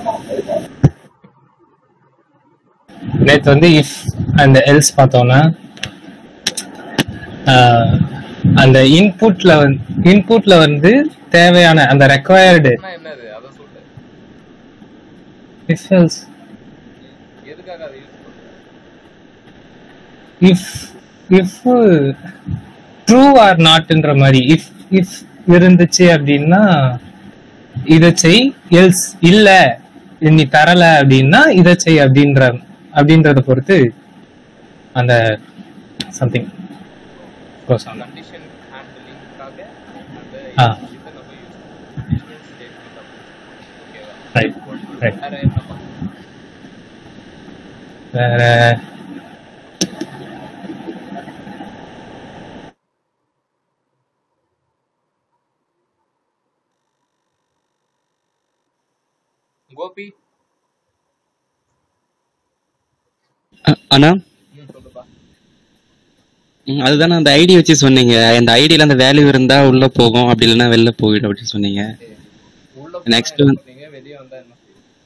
நேற்று வந்து இஃப் அந்த எல்ஸ் பார்த்தோம்னா ஆஹ், அந்த இன்புட்ல வந்து இன்புட்ல வந்து தேவையான அந்த ரெக்வயர்டு ஆனா என்னது அதை சொல்லு இஃப் எல்ஸ் எதுக்காக அதை யூஸ் பண்ற இஃப் இஃப் ட்ரூ ஆர் நாட்ன்ற மாதிரி இஃப் இஃப் இருந்துச்சு அப்படின்னா இதை செய் எல்ஸ் இல்ல இது நீ தரல அப்படின்னா இதை செய் அப்படின்ற அப்படின்றத பொறுத்து அந்த சம்திங் க்ளோஸ் ஆகும் கண்டிஷன் ஹேண்ட்லிங்காக அந்த ஆ. இதை நம்ம யூஸ் பண்ணுவோம் ஸ்டேட்மெண்ட் ஓகேவா ரைட் ரைட் வேற என்ன பண்ணலாம் வேற கோபி அ- அண்ணா ம் சொல்லுப்பா ம், அதுதானே அந்த ஐடி வச்சு சொன்னீங்க அந்த ஐடியில அந்த வேல்யூ இருந்தா உள்ள போகும் அப்படி இல்லைன்னா வெளில போயிடும் அப்படின்னு சொன்னீங்க சரி உள்ள Next போனா என்ன one. பண்ணுவீங்க வெளியே வந்தா என்ன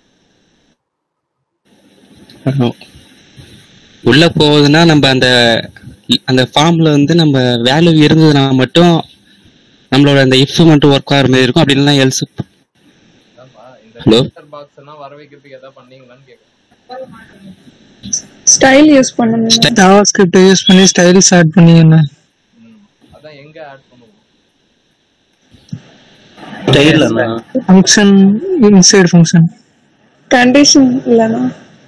செய்வீங்க அஹ், உள்ள போகுதுன்னா நம்ம அந்த அந்த ஃபார்ம்ல வந்து நம்ம வேல்யூ இருந்ததுன்னா மட்டும் நம்மளோட அந்த இஃப் மட்டும் ஒர்க் ஆகிற மாதிரி இருக்கும் அப்படி இல்லைன்னா எல்ஸ் அதான்ப்பா இந்த Hello? ஃபில்டர் பாக்ஸ் எல்லாம் வர வைக்கிறதுக்கு எதாவது பண்ணீங்களான்னு கேக்குறேன் ஸ்டைல் யூஸ் பண்ணணும் ஜாவா ஸ்கிரிப்ட் யூஸ் பண்ணி ஸ்டைல்ஸ் ஆட் பண்ணீங்கண்ணா ம் அதான் எங்க ஆட் பண்ணுவோம் ஸ்டைல்லண்ணா ஃபங்க்ஷன் இன்சைடு ஃபங்க்ஷன் கண்டிஷன் இல்லைனா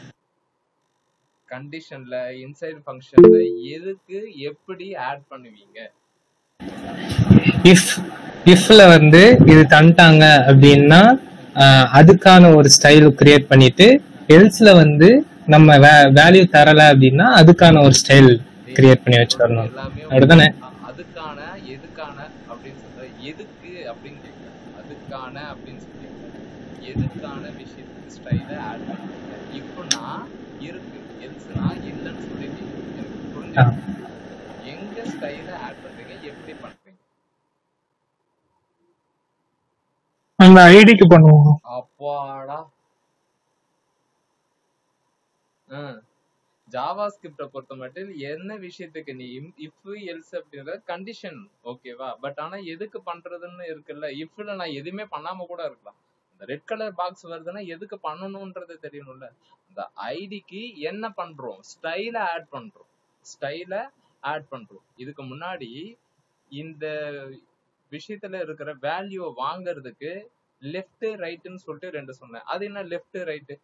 கண்டிஷன்ல இன்சைட் ஃபங்க்ஷன்ல எதுக்கு எப்படி ஆட் பண்ணுவீங்க இஃப் இஃப்ல வந்து இது தந்துட்டாங்க அப்படின்னா ஆஹ், அதுக்கான ஒரு ஸ்டைல் கிரியேட் பண்ணிட்டு எல்ஸ்ல வந்து நம்ம வேல்யூ தரல அப்படின்னா அதுக்கான ஒரு ஸ்டைல் கிரியேட் பண்ணி வச்சிடணும் எல்லாமே அப்படிதானே அ- அதுக்கான எதுக்கான அப்படின்னு சொல்ற எதுக்கு அப்படின்னு கேட்கிறேன் அதுக்கான அப்படின்னு சொல்லி எதுக்கான விஷயத்துக்கு ஸ்டைல ஆட் பண்ணுவீங்க இப்போனா இருக்கு எல்ஸ்னா இல்லைன்னு சொல்லிட்டு எனக்கு ஆ. புரிஞ்சு எங்க ஸ்டைல ஆட் பண்றீங்க எப்படி பண்றீங்க அந்த ஐடிக்கு பண்ணுவோம் அப்பாடா ஜாவா ஸ்கிரிப்ட பொறுத்த மட்டும் என்ன விஷயத்துக்கு நீ இஃப் எல்ஸ் அப்படின்ற கண்டிஷன் ஓகேவா பட் ஆனா எதுக்கு பண்றதுன்னு இருக்குல்ல இஃப்ல நான் எதுவுமே பண்ணாம கூட இருக்கலாம் இந்த ரெட் கலர் பாக்ஸ் வருதுன்னா எதுக்கு பண்ணணும்ன்றது தெரியணும்ல இந்த ஐடிக்கு என்ன பண்றோம் ஸ்டைல ஆட் பண்றோம் ஸ்டைல ஆட் பண்றோம் இதுக்கு முன்னாடி இந்த விஷயத்துல இருக்கிற வேல்யூவை வாங்குறதுக்கு லெஃப்ட் ரைட்னு சொல்லிட்டு ரெண்டு சொன்னேன் அது என்ன லெஃப்ட் ரைட்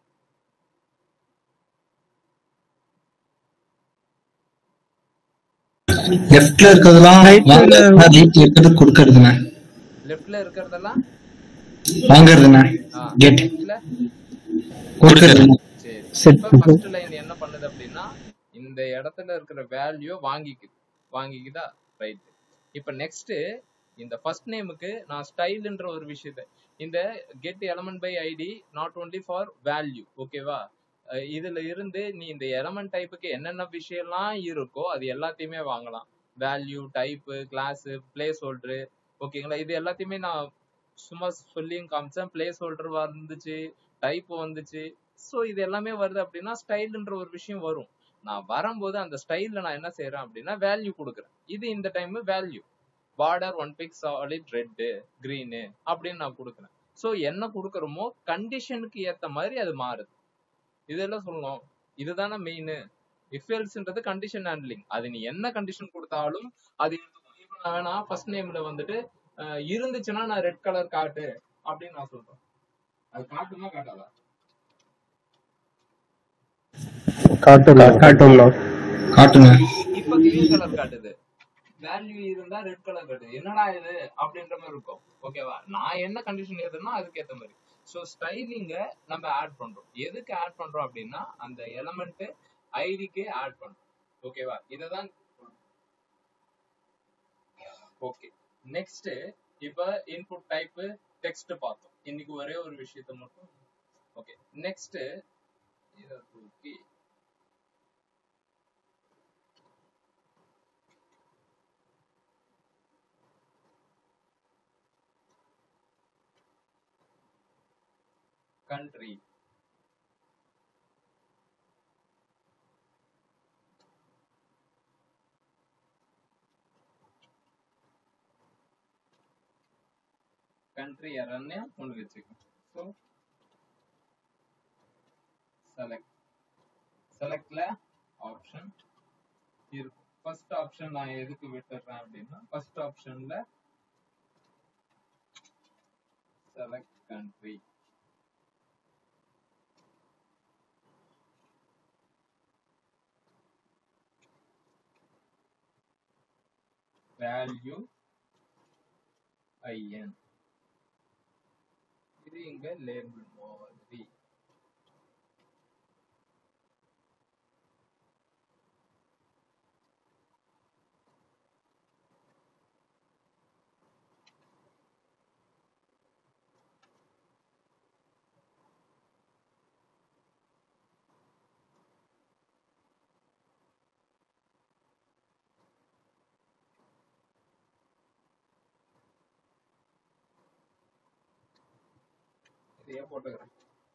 லெஃப்ட்ல இருக்கிறதெல்லாம் வாங்க ரைட் இருக்கிறது கொடுக்கறதுண்ணே லெஃப்ட்ல இருக்கிறதெல்லாம் வாங்குறதுண்ணே ஆ, கெட் rightல? கொடுக்கறதுண்ணே சரி Set இப்ப ஃபர்ஸ்ட் லைன் என்ன பண்ணுது அப்படின்னா இந்த இடத்துல இருக்கிற வேல்யூ வாங்கிக்குது வாங்கிக்குதா ரைட் இப்ப நெக்ஸ்ட் இந்த ஃபர்ஸ்ட் நேமுக்கு நான் ஸ்டைல்ன்ற ஒரு விஷயத்த இந்த get element by ID not only for value ஓகேவா இதுல இருந்து நீ இந்த எலமெண்ட் டைப்புக்கு என்னென்ன விஷயம்லாம் இருக்கோ அது எல்லாத்தையுமே வாங்கலாம் value type class placeholder ஓகேங்களா இது எல்லாத்தையுமே நான் சும்மா சொல்லியும் காமிச்சேன் பிளேஸ் ஹோல்டர் வந்துச்சு டைப் வந்துச்சு ஸோ இது எல்லாமே வருது அப்படின்னா ஸ்டைல்ன்ற ஒரு விஷயம் வரும் நான் வரும்போது அந்த ஸ்டைல்ல நான் என்ன செய்யறேன் அப்படின்னா வேல்யூ கொடுக்குறேன் இது இந்த time value border one pick solid red green அப்படின்னு நான் கொடுக்குறேன் ஸோ என்ன கொடுக்குறோமோ கண்டிஷனுக்கு ஏத்த மாதிரி அது மாறுது இதெல்லாம் சொல்லணும் இதுதானே மெயின் இஃபெல்ஸ்ன்றது கண்டிஷன் ஹேண்ட்லிங் அது நீ என்ன கண்டிஷன் கொடுத்தாலும் அது எடுத்துக்கும். இப்ப நான் வேணா ஃபர்ஸ்ட் நேம்ல வந்துட்டு அஹ், இருந்துச்சுன்னா நான் ரெட் கலர் காட்டு அப்படின்னு நான் சொல்றேன் அது காட்டுமா காட்டாதா காட்டுல காட்டுல காட்டுண்ணே இப்ப கிரீன் கலர் காட்டுது வேல்யூ இருந்தா ரெட் கலர் காட்டுது என்னடா இது அப்படின்ற மாதிரி இருக்கும் ஓகேவா நான் என்ன கண்டிஷன் எதுனா அதுக்கு ஏத்த மாதிரி ஸோ ஸ்டைலிங்க நம்ம ஆட் பண்றோம் எதுக்கு ஆட் பண்றோம் அப்படின்னா அந்த எலமெண்ட் ஐடிக்கு ஆட் பண்றோம் ஓகேவா இததான் ஓகே நெக்ஸ்ட் இப்ப இன்புட் டைப் டெக்ஸ்ட் பார்த்தோம் இன்னைக்கு ஒரே ஒரு விஷயத்த மட்டும் ஓகே நெக்ஸ்ட் இதை தூக்கி country கண்ட்ரி எரர்னு ஒன்று வச்சுக்கணும் ஸோ செலக்ட் செலக்ட்ல ஆப்ஷன் இருக்கும் ஃபர்ஸ்ட் ஆப்ஷன் நான் எதுக்கு விட்டுறேன் அப்படின்னா ஃபர்ஸ்ட் ஆப்ஷன்ல செலக்ட் கண்ட்ரி வேல்யூ ஐஎன் இது இங்க லேபிள் மாதிரி இதையே போட்டுக்கிறேன்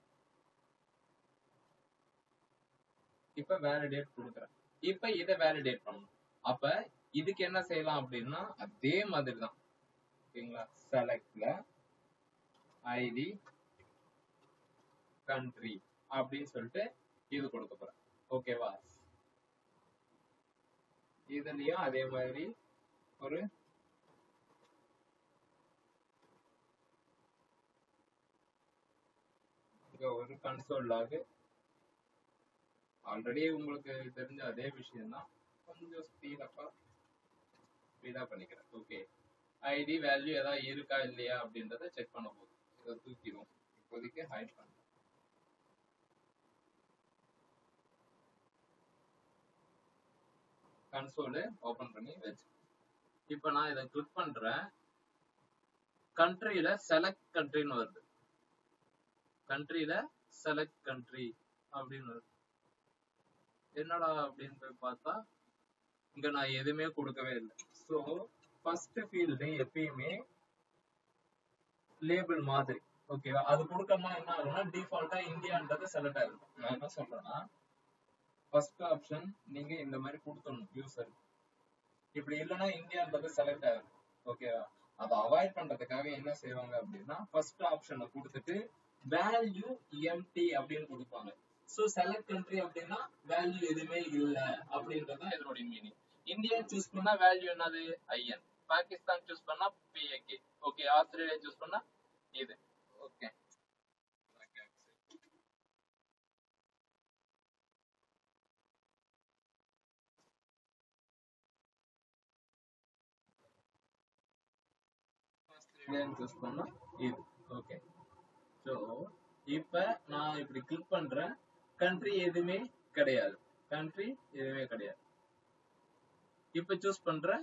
இப்ப வேலிடேட் கொடுக்குறேன் இப்ப இதை வேலிடேட் பண்ணணும் அப்ப இதுக்கு என்ன செய்யலாம் அப்படின்னா அதே மாதிரி தான் ஓகேங்களா செலக்ட்ல ஐடி கண்ட்ரி அப்படின்னு சொல்லிட்டு இது கொடுக்க போறேன் ஓகேவா இதுலயும் அதே மாதிரி ஒரு இங்க ஒரு கன்சோல் லாக் ஆல்ரெடி உங்களுக்கு தெரிஞ்ச அதே விஷயம் தான் கொஞ்சம் ஸ்பீடப்பா ஸ்பீடா பண்ணிக்கிறேன் ஓகே ஐடி வேல்யூ ஏதாவது இருக்கா இல்லையா அப்படின்றத செக் பண்ண போதும் இதை தூக்கிடுவோம் இப்போதைக்கு ஹைட் பண்ண கன்சோலு ஓபன் பண்ணி வச்சு இப்போ நான் இதை கிளிக் பண்றேன் கண்ட்ரியில செலக்ட் கண்ட்ரின்னு வருது கண்ட்ரியில செலக்ட் கண்ட்ரி அப்படின்னு வருது என்னடா அப்படின்னு போய் பார்த்தா இங்க நான் எதுவுமே கொடுக்கவே இல்லை ஸோ ஃபர்ஸ்ட் ஃபீல்டு எப்பயுமே லேபிள் மாதிரி ஓகேவா அது கொடுக்காம என்ன ஆகும்னா டிஃபால்ட்டா இந்தியான்றது செலக்ட் ஆகும் நான் என்ன சொல்றேன்னா ஃபர்ஸ்ட் ஆப்ஷன் நீங்க இந்த மாதிரி கொடுத்துடணும் யூசர் இப்படி இல்லைன்னா இந்தியான்றது செலக்ட் ஆகும் ஓகேவா அதை அவாய்ட் பண்றதுக்காக என்ன செய்வாங்க அப்படின்னா ஃபர்ஸ்ட் ஆப்ஷனை கொடுத்துட்டு வேல்யூ எம்டி அப்படின்னு கொடுப்பாங்க ஸோ செலக்ட் கண்ட்ரி அப்படின்னா வேல்யூ எதுவுமே இல்ல அப்படின்றது இதனுடைய மீனிங் இந்தியா சூஸ் பண்ணா வேல்யூ என்னது ஐஎன் பாகிஸ்தான் சூஸ் பண்ணா பிஏகே ஓகே ஆஸ்திரேலியா சூஸ் பண்ணா இது ஓகே ஆஸ்திரேலியான்னு சூஸ் பண்ணா இது ஓகே ஸோ இப்போ நான் இப்படி கிளிக் பண்றேன் கண்ட்ரி எதுவுமே கிடையாது கண்ட்ரி எதுவுமே கிடையாது இப்போ சூஸ் பண்றேன்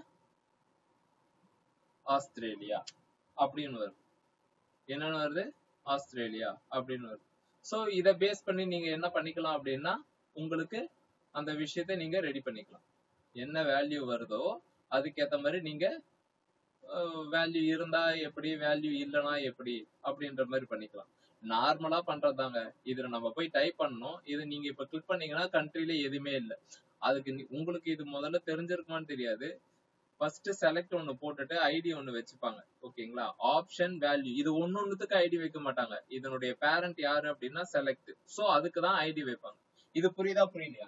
ஆஸ்திரேலியா அப்படின்னு வருது என்னன்னு வருது ஆஸ்திரேலியா அப்படின்னு வருது ஸோ இதை பேஸ் பண்ணி நீங்க என்ன பண்ணிக்கலாம் அப்படின்னா உங்களுக்கு அந்த விஷயத்தை நீங்க ரெடி பண்ணிக்கலாம் என்ன வேல்யூ வருதோ அதுக்கேத்த மாதிரி நீங்க வேல்யூ இருந்தா எப்படி வேல்யூ இல்லைனா எப்படி அப்படின்ற மாதிரி பண்ணிக்கலாம் நார்மலா பண்றதாங்க இதுல நம்ம போய் டைப் பண்ணணும் இது நீங்க இப்ப கிளிக் பண்ணீங்கன்னா கண்ட்ரில எதுவுமே இல்லை அதுக்கு நீ- உங்களுக்கு இது முதல்ல தெரிஞ்சிருக்குமான்னு தெரியாது ஃபர்ஸ்ட் செலக்ட் ஒன்னு போட்டுட்டு ஐடி ஒன்னு வச்சுப்பாங்க ஓகேங்களா ஆப்ஷன் வேல்யூ இது ஒன்னொன்னுத்துக்கு ஐடி வைக்க மாட்டாங்க இதனுடைய பேரண்ட் யாரு அப்படின்னா செலக்ட் சோ அதுக்கு தான் ஐடி வைப்பாங்க இது புரியுதா புரியலையா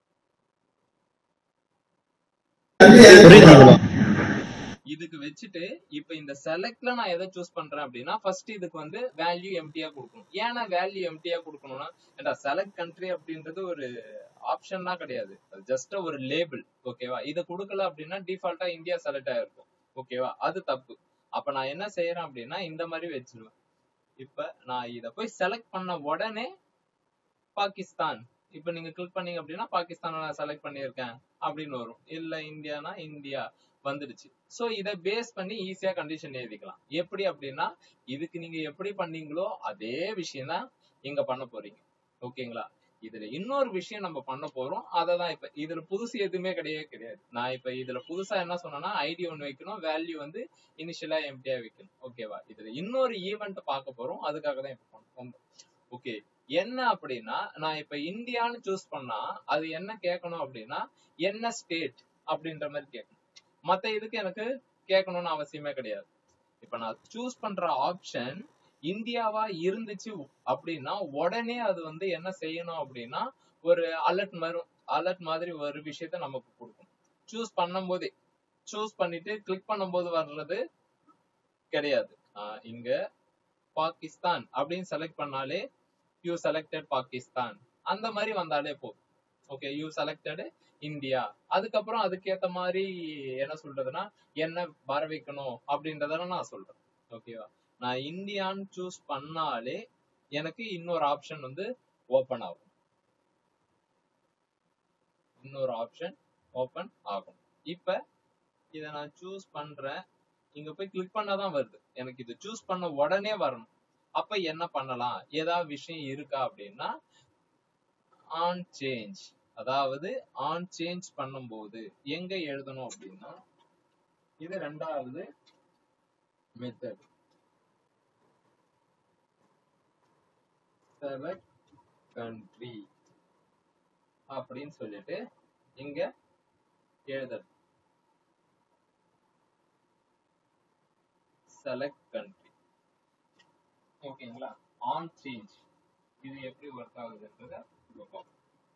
இதுக்கு வச்சுட்டு இப்ப இந்த செலக்ட்ல நான் எதை சூஸ் பண்றேன் அப்படின்னா ஃபர்ஸ்ட் இதுக்கு வந்து வேல்யூ எம்டியா கொடுக்கணும் ஏன்னா வேல்யூ எம்டியா கொடுக்கணும்னா ஏண்டா செலக்ட் கண்ட்ரி அப்படின்றது ஒரு ஆப்ஷன்லாம் கிடையாது ஜஸ்ட் ஒரு லேபிள் ஓகேவா இதை கொடுக்கல அப்படின்னா டிஃபால்ட்டா இந்தியா செலக்ட் ஆயிருக்கும் ஓகேவா அது தப்பு அப்ப நான் என்ன செய்யறேன் அப்படின்னா இந்த மாதிரி வச்சிருவேன் இப்ப நான் இத போய் செலக்ட் பண்ண உடனே பாகிஸ்தான் இப்ப நீங்க கிளிக் பண்ணீங்க அப்படின்னா பாகிஸ்தானை நான் செலக்ட் பண்ணியிருக்கேன் அப்படின்னு வரும் இல்ல இந்தியானா இந்தியா வந்துடுச்சு சோ இத பேஸ் பண்ணி ஈஸியா கண்டிஷன் எழுதிக்கலாம் எப்படி அப்படின்னா இதுக்கு நீங்க எப்படி பண்ணீங்களோ அதே விஷயம் தான் இங்க பண்ண போறீங்க ஓகேங்களா இதுல இன்னொரு விஷயம் நம்ம பண்ண போறோம் அததான் இப்ப இதுல புதுசு எதுவுமே கிடையவே கிடையாது நான் இப்ப இதுல புதுசா என்ன சொன்னேன்னா ஐடி ஒன்னு வைக்கணும் வேல்யூ வந்து இனிஷியலா எம்டியா வைக்கணும் ஓகேவா இதுல இன்னொரு ஈவெண்ட் பார்க்க போறோம் அதுக்காக தான் இப்ப பண்ணோம் ஓகே என்ன அப்படின்னா நான் இப்ப இந்தியான்னு சூஸ் பண்ணா அது என்ன கேட்கணும் அப்படின்னா என்ன ஸ்டேட் அப்படின்ற மாதிரி கேட்கணும் மத்த இதுக்கு எனக்கு கேட்கணும்னு அவசியமே கிடையாது இப்ப நான் சூஸ் பண்ற ஆப்ஷன் இந்தியாவா இருந்துச்சு அப்படின்னா உடனே அது வந்து என்ன செய்யணும் அப்படின்னா ஒரு அலர்ட் மாதிரி அலர்ட் மாதிரி ஒரு விஷயத்த நமக்கு கொடுக்கும் சூஸ் பண்ணும் போதே சூஸ் பண்ணிட்டு கிளிக் பண்ணும்போது வர்றது கிடையாது ஆஹ் இங்க பாகிஸ்தான் அப்படின்னு செலக்ட் பண்ணாலே யூ செலக்டட் பாகிஸ்தான் அந்த மாதிரி வந்தாலே போதும் ஓகே யூ செலக்டட் இந்தியா அதுக்கப்புறம் அதுக்கேத்த மாதிரி என்ன சொல்றதுன்னா என்ன வர வைக்கணும் அப்படின்றத நான் சொல்றேன் ஓகேவா நான் இந்தியான்னு சூஸ் பண்ணாலே எனக்கு இன்னொரு ஆப்ஷன் வந்து ஓபன் ஆகும் இன்னொரு ஆப்ஷன் ஓபன் ஆகும் இப்ப இத நான் சூஸ் பண்றேன் இங்க போய் கிளிக் பண்ணாதான் வருது எனக்கு இது சூஸ் பண்ண உடனே வரணும் அப்ப என்ன பண்ணலாம் ஏதாவது விஷயம் இருக்கா அப்படின்னா ஆன் சேஞ்ச் அதாவது ஆன் சேஞ்ச் பண்ணும்போது எங்க எழுதணும் அப்படின்னா இது ரெண்டாவது மெத்தட் செலக்ட் கண்ட்ரி அப்படின்னு சொல்லிட்டு இங்க எழுதணும் செலக்ட் கண்ட்ரி ஓகேங்களா ஆன் சேஞ்ச் இது எப்படி ஒர்க் ஆகுதுன்றத இப்ப பார்ப்போம்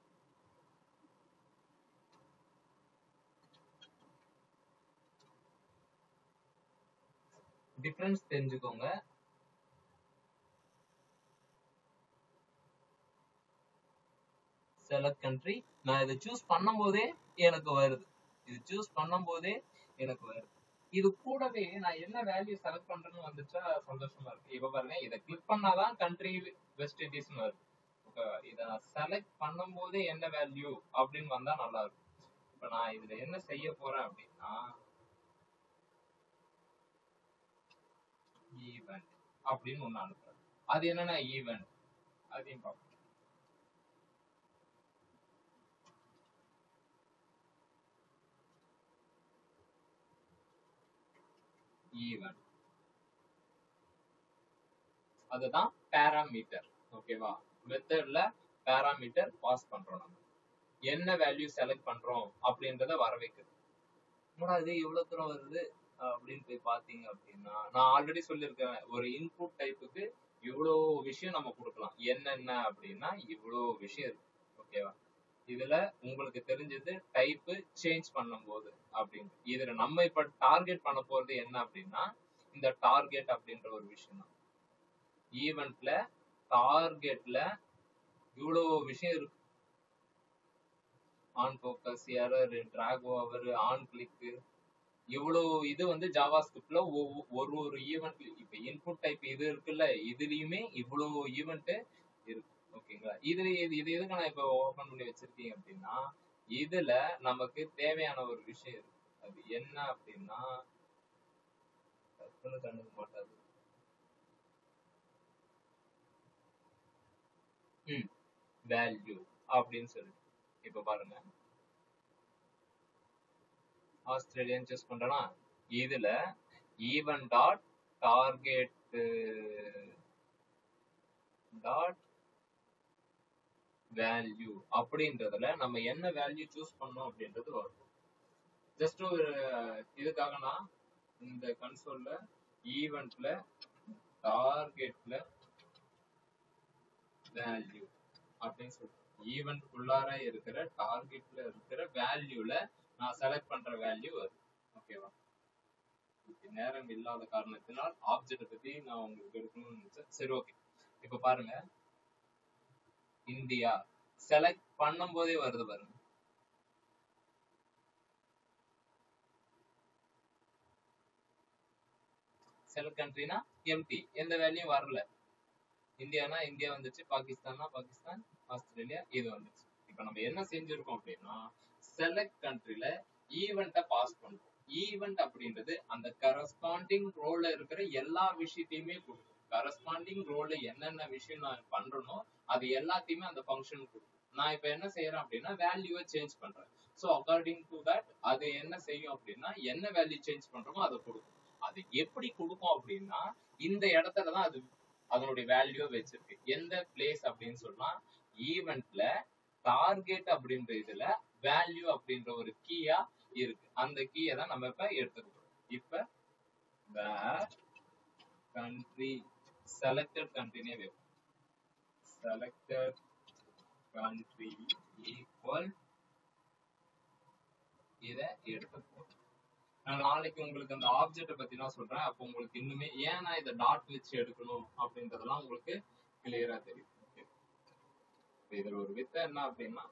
டிஃபரன்ஸ் தெரிஞ்சுக்கோங்க செலக்ட் கண்ட்ரி நான் இதை சூஸ் பண்ணும்போதே எனக்கு வருது இது சூஸ் பண்ணும்போதே எனக்கு வருது இது கூடவே நான் என்ன வேல்யூ செலக்ட் பண்றேன்னு வந்துச்சா சந்தோஷமா இருக்கு இப்ப பாருங்க இதை கிளிக் பண்ணாதான் கண்ட்ரி வெஸ்ட் இண்டீஸ்னு வருது ஓகே இதை நான் செலக்ட் பண்ணும்போதே என்ன வேல்யூ அப்படின்னு வந்தா நல்லா இருக்கும் இப்ப நான் இதுல என்ன செய்ய போறேன் அப்படின்னா ஈவெண்ட் அப்படின்னு ஒண்ணு அனுப்புறேன் அது என்னன்னா ஈவெண்ட் அதையும் பார்ப்போம் ஈவெண்ட் அதுதான் பேராமீட்டர் ஓகேவா மெத்தட்ல பேராமீட்டர் பாஸ் பண்றோம் நம்ம என்ன வேல்யூ செலக்ட் பண்றோம் அப்படின்றத வர வைக்குது என்னடா இது இவ்வளவு தூரம் வருது அப்படின்னு போய் பாத்தீங்க அப்படின்னா நான் ஆல்ரெடி சொல்லியிருக்கேன் ஒரு இன்புட் டைப்புக்கு இவ்வளோ விஷயம் நம்ம கொடுக்கலாம் என்னென்ன அப்படின்னா இவ்வளோ விஷயம் இருக்கு ஓகேவா இதுல உங்களுக்கு தெரிஞ்சது டைப் சேஞ்ச் பண்ணும்போது அப்படின்னு இதுல நம்ம இப்ப டார்கெட் பண்ண போறது என்ன அப்படின்னா இந்த டார்கெட் அப்படின்ற ஒரு விஷயம் தான் ஈவெண்ட்ல டார்கெட்ல இவ்வளோ விஷயம் இருக்கு on focus error drag over on click இவ்வளோ இது வந்து ஜாவா ஸ்கிரிப்ட்ல ஒரு ஒரு ஈவெண்ட் இப்ப இன்புட் டைப் இது இருக்குல்ல இதுலயுமே இவ்வளோ ஈவெண்ட் இருக்கு ஓகேங்களா இதுல இது இது எதுக்கு நான் இப்ப ஓபன் பண்ணி வச்சிருக்கீங்க அப்படின்னா இதுல நமக்கு தேவையான ஒரு விஷயம் இருக்கு அது என்ன அப்படின்னா டக்குன்னு கண்டுக்க மாட்டாது ம் வேல்யூ அப்படின்னு சொல்லி இப்ப பாருங்க ஆஸ்திரேலியன் சூஸ் பண்றேன்னா இதுல even dot target dot value அப்படின்றதுல நம்ம என்ன வேல்யூ சூஸ் பண்ணோம் அப்படின்றது வரும் ஜஸ்ட் ஒரு இதுக்காக நான் இந்த கன்சோல்ல ஈவெண்ட்ல டார்கெட்ல வேல்யூ அப்படின்னு சொல்றேன் ஈவெண்ட் உள்ளார இருக்கிற டார்கெட்ல இருக்கிற வேல்யூல நான் செலக்ட் பண்ற வேல்யூ வரும் ஓகேவா நேரம் இல்லாத காரணத்தினால் ஆப்ஜெக்ட் பத்தி நான் உங்களுக்கு எடுக்கணும்னு நினைச்சேன் சரி ஓகே இப்ப பாருங்க இந்தியா செலக்ட் பண்ணும் போதே வருது பாருங்க செலக்ட் கண்ட்ரினா எம்டி எந்த வேல்யூம் வரல இந்தியானா இந்தியா வந்துச்சு பாகிஸ்தான்னா பாகிஸ்தான் ஆஸ்திரேலியா இது வந்துச்சு இப்ப நம்ம என்ன செஞ்சிருக்கோம் அப்படின்னா செலக்ட் கண்ட்ரில ஈவெண்ட்டை பாஸ் பண்றோம் ஈவெண்ட் அப்படின்றது அந்த கரஸ்பாண்டிங் ரோல்ல இருக்கிற எல்லா விஷயத்தையுமே கொடுக்கும் கரஸ்பாண்டிங் ரோல்ல என்னென்ன விஷயம் நான் பண்றேனோ அது எல்லாத்தையுமே அந்த ஃபங்க்ஷன் கொடுக்கும் நான் இப்ப என்ன செய்யறேன் அப்படின்னா வேல்யூவை சேஞ்ச் பண்றேன் ஸோ அக்கார்டிங் டு தட் அது என்ன செய்யும் அப்படின்னா என்ன வேல்யூ சேஞ்ச் பண்றோமோ அதை கொடுக்கும் அது எப்படி கொடுக்கும் அப்படின்னா இந்த இடத்துல தான் அது அதனுடைய வேல்யூ வச்சிருக்கு எந்த பிளேஸ் அப்படின்னு சொன்னா ஈவெண்ட்ல டார்கெட் அப்படின்ற இதுல வேல்யூ அப்படின்ற ஒரு கீயா இருக்கு அந்த கீயை தான் நம்ம இப்ப எடுத்துக்கிறோம் இப்ப வேர் country selected countryனே வைப்போம் selected country equal இத எடுத்து போட்டு நான் நாளைக்கு உங்களுக்கு அந்த ஆப்ஜெக்ட பத்தி நான் சொல்றேன் அப்போ உங்களுக்கு இன்னுமே ஏன் நான் இதை டாட் வச்சு எடுக்கணும் அப்படின்றதெல்லாம் உங்களுக்கு கிளியரா தெரியும் Okay. இப்ப இதுல ஒரு வித்தை என்ன அப்படின்னா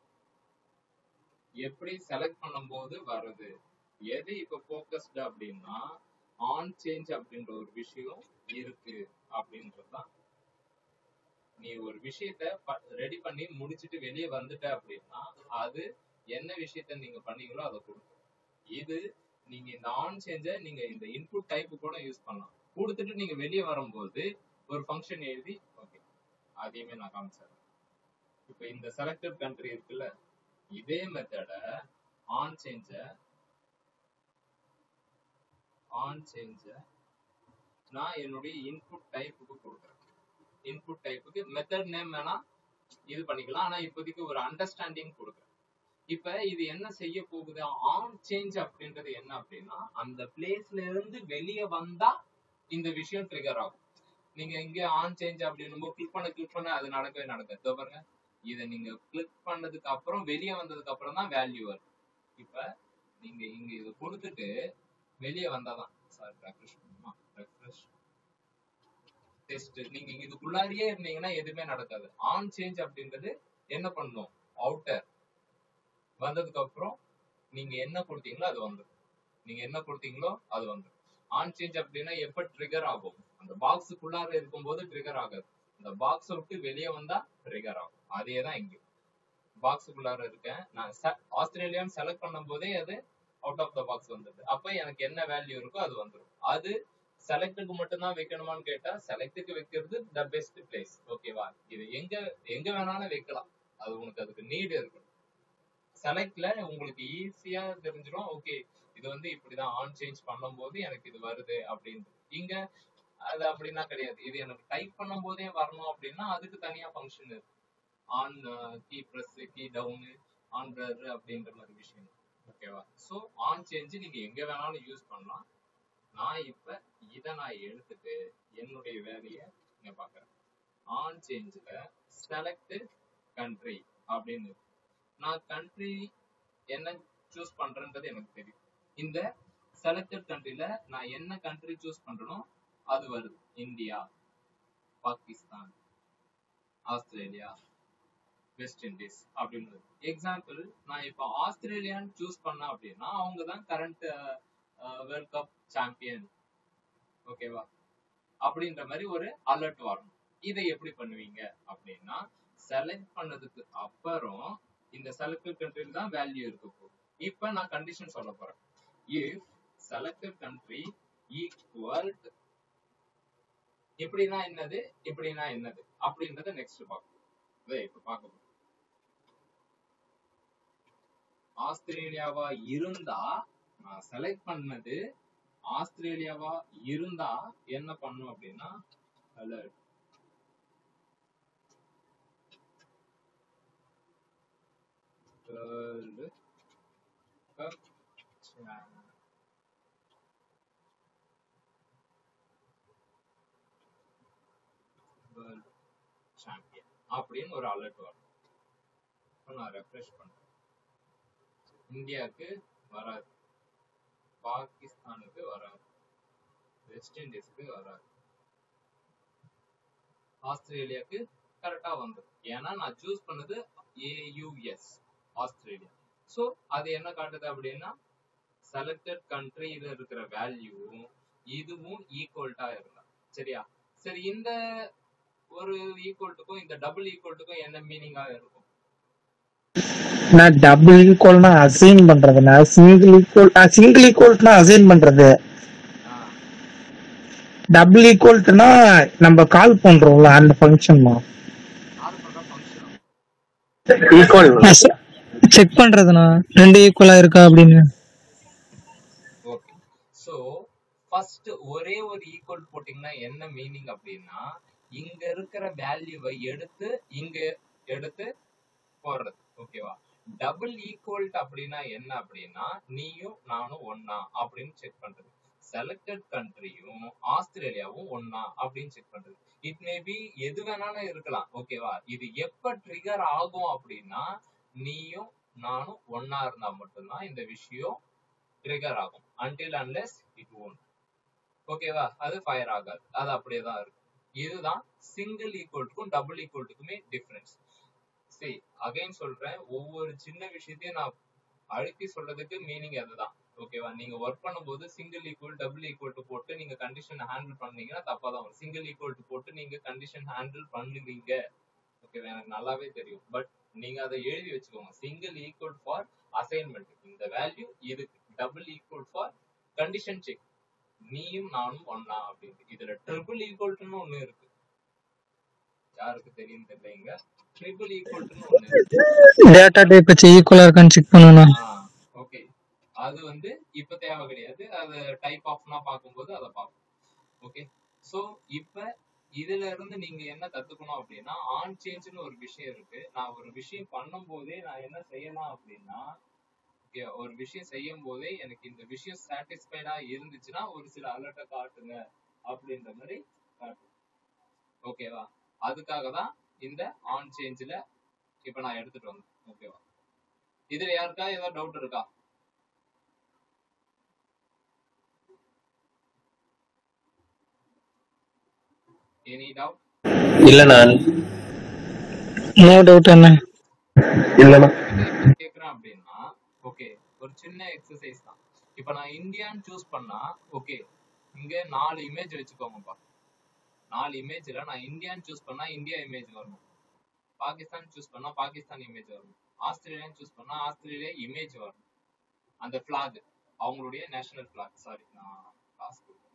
எப்படி செலக்ட் பண்ணும்போது வருது எது இப்ப ஃபோக்கஸ்டு அப்படின்னா ஆன் சேஞ்ச் அப்படின்ற ஒரு விஷயம் இருக்கு அப்படின்றதுதான் நீ ஒரு விஷயத்த ரெடி பண்ணி முடிச்சிட்டு வெளியே வந்துட்ட அப்படின்னா அது என்ன விஷயத்த நீங்க பண்ணீங்களோ அதை கொடுக்கும் இது நீங்க இந்த ஆன் சேஞ்ச நீங்க இந்த இன்புட் டைப் கூட யூஸ் பண்ணலாம் கொடுத்துட்டு நீங்க வெளியே வரும்போது ஒரு ஃபங்க்ஷன் எழுதி ஓகே அதையுமே நான் காமிச்சேன் இப்போ இந்த செலக்டட் கண்ட்ரி இருக்குல்ல இதே மெத்தட ஆன் சேஞ்ச ஆன் சேஞ்ச நான் என்னுடைய இன்புட் டைப்புக்கு கொடுக்குறேன் இன்புட் டைப்புக்கு மெத்தட் நேம் வேணா இது பண்ணிக்கலாம் ஆனா இப்போதைக்கு ஒரு அண்டர்ஸ்டாண்டிங் கொடுக்குறேன் இப்ப இது என்ன செய்ய போகுது ஆன் சேஞ்ச் அப்படின்றது என்ன அப்படின்னா அந்த பிளேஸ்ல இருந்து வெளியே வந்தா இந்த விஷயம் ட்ரிகர் ஆகும் நீங்க இங்க ஆன் சேஞ்ச் அப்படின்னும் கிளிக் பண்ண கிளிக் பண்ண அது நடக்கவே நடக்காது இதோ பாருங்க இதை நீங்க கிளிக் பண்ணதுக்கு அப்புறம் வெளியே வந்ததுக்கு அப்புறம் தான் வேல்யூ வரும் இப்ப நீங்க இங்க இதை கொடுத்துட்டு வெளியே வந்தாதான் சாரி ரெஃப்ரெஷ் பண்ணுமா ரெஃப்ரெஷ் டெஸ்ட் நீங்க இதுக்குள்ளாரியே இருந்தீங்கன்னா எதுவுமே நடக்காது ஆன் சேஞ்ச் அப்படின்றது என்ன பண்ணும் அவுட்டர் வந்ததுக்கு அப்புறம் நீங்க என்ன கொடுத்தீங்களோ அது வந்துடும் நீங்க என்ன கொடுத்தீங்களோ அது வந்துடும் ஆன் சேஞ்ச் அப்படின்னா எப்ப ட்ரிகர் ஆகும் அந்த பாக்ஸுக்குள்ளார இருக்கும்போது ட்ரிகர் ஆகாது அந்த பாக்ஸை விட்டு வெளியே வந்தா ட்ரிகர் ஆகும் அதே தான் இங்க பாக்ஸுக்குள்ளார இருக்கேன் நான் ஆஸ்திரேலியான்னு செலக்ட் பண்ணும் போதே அது அவுட் ஆஃப் த பாக்ஸ் வந்தது அப்ப எனக்கு என்ன வேல்யூ இருக்கோ அது வந்துடும் அது செலக்டுக்கு மட்டும்தான் வைக்கணுமான்னு கேட்டா செலக்டுக்கு வைக்கிறது த பெஸ்ட் பிளேஸ் ஓகேவா இது எங்க எங்க வேணாலும் வைக்கலாம் அது உனக்கு அதுக்கு நீடு இருக்கணும் செலக்ட்ல உங்களுக்கு ஈஸியா தெரிஞ்சிடும் ஓகே இது வந்து இப்படிதான் ஆன் சேஞ்ச் பண்ணும்போது எனக்கு இது வருது அப்படின்னு இங்க அது அப்படின்னா கிடையாது இது எனக்கு டைப் பண்ணும் போதே வரணும் அப்படின்னா அதுக்கு தனியா ஃபங்க்ஷன் இருக்கு on key press key down on blur அப்படின்ற மாதிரி விஷயம் ஓகேவா ஸோ ஆன் சேஞ்ச் நீங்க எங்க வேணாலும் யூஸ் பண்ணலாம் நான் இப்ப இதை நான் எடுத்துட்டு என்னுடைய வேலையை இங்க பாக்குறேன் ஆன் சேஞ்ச்ல செலக்ட் கண்ட்ரி அப்படின்னு இருக்கு. நான் கண்ட்ரி என்ன சூஸ் பண்றேன்றது எனக்கு தெரியும் இந்த செலக்டட் கண்ட்ரில நான் என்ன கண்ட்ரி சூஸ் பண்றேனோ அது வருது India Pakistan Australia West Indies அப்படின்னு எக்ஸாம்பிள் நான் இப்போ ஆஸ்திரேலியான்னு சூஸ் பண்ணேன் அப்படின்னா அவங்க தான் கரண்ட் வேர்ல்ட் கப் சாம்பியன் ஓகேவா அப்படின்ற மாதிரி ஒரு அலர்ட் வரணும் இதை எப்படி பண்ணுவீங்க அப்படின்னா செலக்ட் பண்ணதுக்கு அப்புறம் இந்த செலக்டட் கண்ட்ரில தான் வேல்யூ இருக்க போகுது இப்போ நான் கண்டிஷன் சொல்ல போறேன் இஃப் செலக்டட் கண்ட்ரி ஈக்குவல் இப்படின்னா என்னது இப்படின்னா என்னது அப்படின்றத நெக்ஸ்ட் பார்ப்போம் இதை இப்ப பார்க்க போறோம் ஆஸ்திரேலியாவா இருந்தா நான் செலக்ட் பண்ணது ஆஸ்திரேலியாவா இருந்தா என்ன பண்ணும் அப்படின்னா alert world cup world champion அப்படின்னு ஒரு அலர்ட் வரும் இப்ப நான் ரெஃப்ரெஷ் பண்றேன் இந்தியாவுக்கு வராது பாகிஸ்தானுக்கு வராது வெஸ்ட் இண்டீஸ்க்கு வராது ஆஸ்திரேலியாக்கு கரெக்டா வந்துடும் ஏன்னா நான் சூஸ் பண்ணது ஏயுஎஸ் ஆஸ்திரேலியா ஸோ அது என்ன காட்டுது அப்படின்னா செலக்டட் கண்ட்ரியில இருக்கிற வேல்யூவும் இதுவும் ஈக்குவல்ட்டா இருந்தா சரியா சரி இந்த ஒரு ஈக்குவல்ட்டுக்கும் இந்த டபுள் ஈக்குவல்ட்டுக்கும் என்ன மீனிங்கா இருக்கும் நான் டபுள் ஈக்குவல்னா அசைன் பண்றதுனா சிங்கிள் ஈக்குவல் சிங்கிள் ஈக்குவல்னா அசைன் பண்றது ஆஹ் டபுள் ஈக்குவல்னா நம்ம கால் பண்றோம்ல அந்த ஃபங்க்ஷன் ஆறு பண்ற ஃபங்க்ஷன் ஈக்குவல் செக் பண்றதுண்ணா ரெண்டு ஈக்குவலா இருக்கா அப்படின்னு ஓகே ஸோ ஃபர்ஸ்ட் ஒரே ஒரு ஈக்குவல் போட்டிங்கன்னா என்ன மீனிங் அப்படின்னா இங்க இருக்கிற வேல்யூவை எடுத்து இங்க எடுத்து போடுறது ஓகேவா டபுள் ஈக்குவல் அப்படின்னா என்ன அப்படின்னா நீயும் நானும் ஒண்ணா அப்படின்னு செக் பண்றது செலக்டட் கண்ட்ரியும் ஆஸ்திரேலியாவும் ஒன்னா அப்படின்னு செக் பண்றது இட் மே பி எது வேணாலும் இருக்கலாம் ஓகேவா இது எப்ப ட்ரிகர் ஆகும் அப்படின்னா நீயும் நானும் ஒன்னா இருந்தா மட்டும்தான் இந்த விஷயம் ட்ரிகர் ஆகும் அன்டில் அன்லெஸ் இட் won't ஓகேவா அது ஃபயர் ஆகாது அது அப்படியே தான் இருக்கும் இதுதான் சிங்கிள் ஈக்குவல்ட்டுக்கும் டபுள் ஈக்குவல்ட்டுக்குமே டிஃபரன்ஸ் சரி அகைன் சொல்றேன் ஒவ்வொரு சின்ன விஷயத்தையும் நான் அழுத்தி சொல்றதுக்கு மீனிங் அதுதான் ஓகேவா நீங்க ஒர்க் பண்ணும்போது சிங்கிள் ஈக்குவல் டபுள் ஈக்குவல் போட்டு நீங்க கண்டிஷன் ஹேண்டில் பண்ணீங்கன்னா தப்பா தான் வரும் சிங்கிள் ஈக்குவல் போட்டு நீங்க கண்டிஷன் ஹேண்டில் பண்ணுவீங்க ஓகேவா எனக்கு நல்லாவே தெரியும் பட் நீங்க அதை எழுதி வச்சுக்கோங்க சிங்கிள் ஈக்குவல் ஃபார் அசைன்மெண்ட் இந்த வேல்யூ இதுக்கு double equal for condition check நீயும் நானும் ஒன்னா அப்படின்னு இதுல ட்ரிபிள் ஈக்குவல்ட்டுன்னு ஒண்ணு இருக்கு யாருக்கு தெரியும் தெரியல ட்ரிபிள் ஈக்குவல்ட்டுன்னு ஒண்ணு இருக்கு டேட்டா டைப் வச்சு ஈக்குவலா இருக்கான்னு செக் பண்ணணும் ஓகே அது வந்து இப்ப தேவை கிடையாது அது டைப் ஆஃப்னா பார்க்கும்போது அதை பார்ப்போம் ஓகே சோ இப்ப இதுல இருந்து நீங்க என்ன கத்துக்கணும் அப்படின்னா ஆன் சேஞ்ச்னு ஒரு விஷயம் இருக்கு நான் ஒரு விஷயம் பண்ணும் போதே நான் என்ன செய்யலாம் அப்படின்னா ஓகே ஒரு விஷயம் செய்யும் போதே எனக்கு இந்த விஷயம் சாட்டிஸ்ஃபைடா இருந்துச்சுன்னா ஒரு சில அலர்ட்டை காட்டுங்க அப்படின்ற மாதிரி காட்டும் ஓகேவா அதுக்காக தான் இந்த ஆன் சேஞ்ச்ல இப்ப நான் எடுத்துட்டு வந்தேன் ஓகேவா இதுல யாருக்கா ஏதாவது டவுட் இருக்கா எனி டவுட் இல்ல நான் நோ டவுட் என்ன இல்லண்ணா என்ன கேக்குறேன் அப்படின்னா ஓகே ஒரு சின்ன எக்ஸசைஸ் தான் இப்ப நான் இந்தியான்னு சூஸ் பண்ணா ஓகே இங்க நாலு இமேஜ் வச்சுக்கோங்கப்பா நாலு இமேஜ்ல நான் இந்தியான்னு சூஸ் பண்ணா இந்தியா இமேஜ் வரணும் பாகிஸ்தான் சூஸ் பண்ணா பாகிஸ்தான் இமேஜ் வரணும் ஆஸ்திரேலியான்னு சூஸ் பண்ணா ஆஸ்திரேலியா இமேஜ் வரணும் அந்த ஃபிளாக் அவங்களுடைய நேஷனல் ஃபிளாக் சாரி நான் காசு கொடுக்குறேன்